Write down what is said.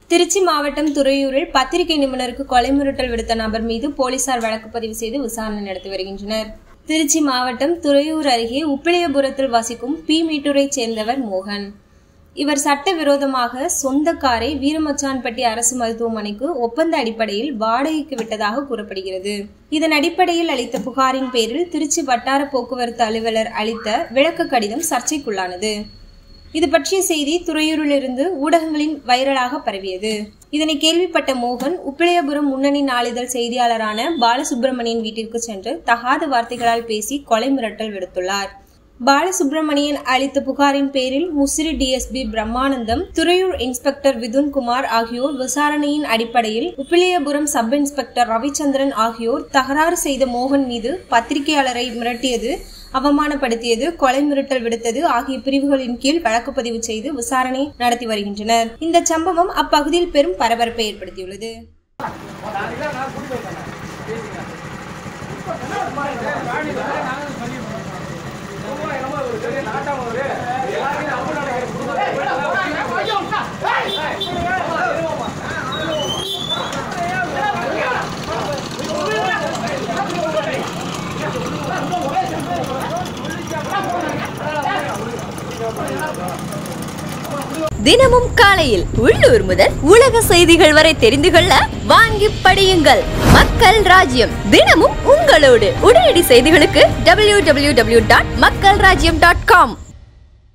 திருச்சி மாவட்டம் துறையூரில் பத்திரிகை நிபுணருக்கு கொலை மிரட்டல் விடுத்த நபர் மீது போலீசார் வழக்கு பதிவு செய்து விசாரணை நடத்தி வருகின்றனர் திருச்சி மாவட்டம் துறையூர் அருகே உப்பிலியபுரத்தில் வசிக்கும் பி மீட்டூரைச் சேர்ந்தவர் மோகன் இவர் சட்டவிரோதமாக சொந்த காரை வீரமச்சான்பட்டி அரசு மருத்துவமனைக்கு ஒப்பந்த அடிப்படையில் வாடகைக்கு விட்டதாக கூறப்படுகிறது இதன் அடிப்படையில் அளித்த புகாரின் பேரில் திருச்சி வட்டார போக்குவரத்து அலுவலர் அளித்த விளக்க கடிதம் சர்ச்சைக்குள்ளானது இது பற்றிய செய்தி துறையூரிலிருந்து ஊடகங்களின் வைரலாக பரவியது இதனை கேள்விப்பட்ட மோகன் உப்பிளையபுரம் முன்னணி நாளிதழ் செய்தியாளரான பாலசுப்பிரமணியன் வீட்டிற்கு சென்று தகாத வார்த்தைகளால் பேசி கொலை மிரட்டல் விடுத்துள்ளார் பாலசுப்பிரமணியன் அளித்த புகாரின் பேரில் முசிறி டிஎஸ்பி பிரம்மானந்தம் துறையூர் இன்ஸ்பெக்டர் விதுன்குமார் ஆகியோர் விசாரணையின் அடிப்படையில் உப்பிலியபுரம் சப் இன்ஸ்பெக்டர் ரவிச்சந்திரன் ஆகியோர் தகராறு செய்த மோகன் மீது பத்திரிகையாளரை மிரட்டியது அவமானப்படுத்தியது கொலை மிரட்டல் விடுத்தது ஆகிய பிரிவுகளின் கீழ் வழக்கு பதிவு செய்து விசாரணை நடத்தி வருகின்றனர் இந்த சம்பவம் அப்பகுதியில் பெரும் பரபரப்பை ஏற்படுத்தியுள்ளது தினமும் காலையில் உள்ளூர் முதல் உலக செய்திகள் வரை தெரிந்து கொள்ள வாங்கி படியுங்கள் மக்கள் ராஜ்யம் தினமும் உங்களோடு உடனடி செய்திகளுக்கு டபிள்யூ டபிள்யூ டபிள்யூ டாட் மக்கள் ராஜ்யம் டாட் காம்